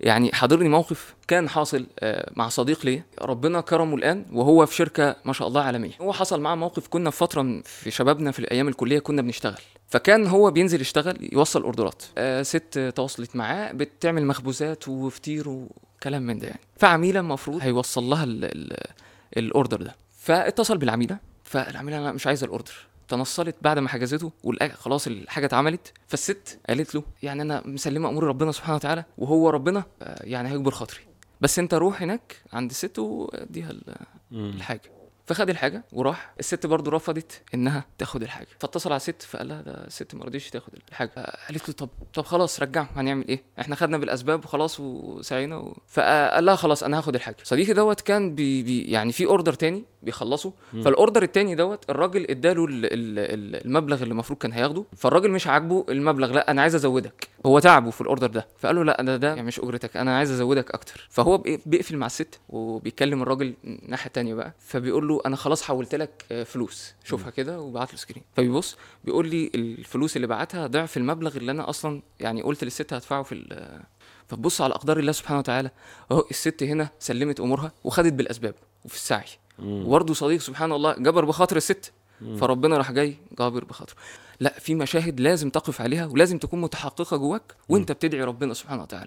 يعني حضرني موقف كان حاصل آه، مع صديق ليا ربنا كرمه الان وهو في شركه ما شاء الله عالميه هو حصل معاه موقف كنا في فتره من- في شبابنا في الايام الكليه كنا بنشتغل فكان هو بينزل يشتغل يوصل اوردرات آه ست تواصلت معاه بتعمل مخبوزات وفطير وكلام من ده يعني فعميله المفروض هيوصل لها ال ال الاوردر ده فاتصل بالعميله فالعميله انا مش عايزه الاوردر تنصلت بعد ما حجزته والأ- خلاص الحاجه اتعملت فالست قالت له يعني انا مسلمه امور ربنا سبحانه وتعالى وهو ربنا آه، يعني هيكبر خاطري بس انت روح هناك عند الست واديها ال- الحاجه فخد الحاجه وراح الست برضه رفضت انها تاخد الحاجه فاتصل على الست فقال لها ده الست ما رضيش تاخد الحاجه قالت له طب طب خلاص رجعه هنعمل ايه احنا خدنا بالاسباب وخلاص وسعينا و... فقال لها خلاص انا هاخد الحاجه صديقي دوت كان بي... بي يعني في اوردر تاني بيخلصه فالاوردر التاني دوت الراجل اداله ال... ال... ال- المبلغ اللي المفروض كان هياخده فالراجل مش عاجبه المبلغ لا انا عايز ازودك هو تعبه في الاوردر ده فقال له لا ده ده يعني مش اجرتك انا عايز ازودك اكتر فهو بي- بيقفل مع الست وبيكلم الراجل الناحيه التانيه بقى فبيقول له انا خلاص حولت لك آه، فلوس شوفها كده وبعت له سكرين فبيبص بيقول لي الفلوس اللي بعتها ضعف المبلغ اللي انا اصلا يعني قلت للست هدفعه في ال- فبص على اقدار الله سبحانه وتعالى اهو الست هنا سلمت امورها وخدت بالاسباب وفي السعي وبرضه صديق سبحان الله جبر بخاطر الست فربنا راح جاي جابر بخاطره لا في مشاهد لازم تقف عليها ولازم تكون متحققه جواك وانت بتدعي ربنا سبحانه وتعالى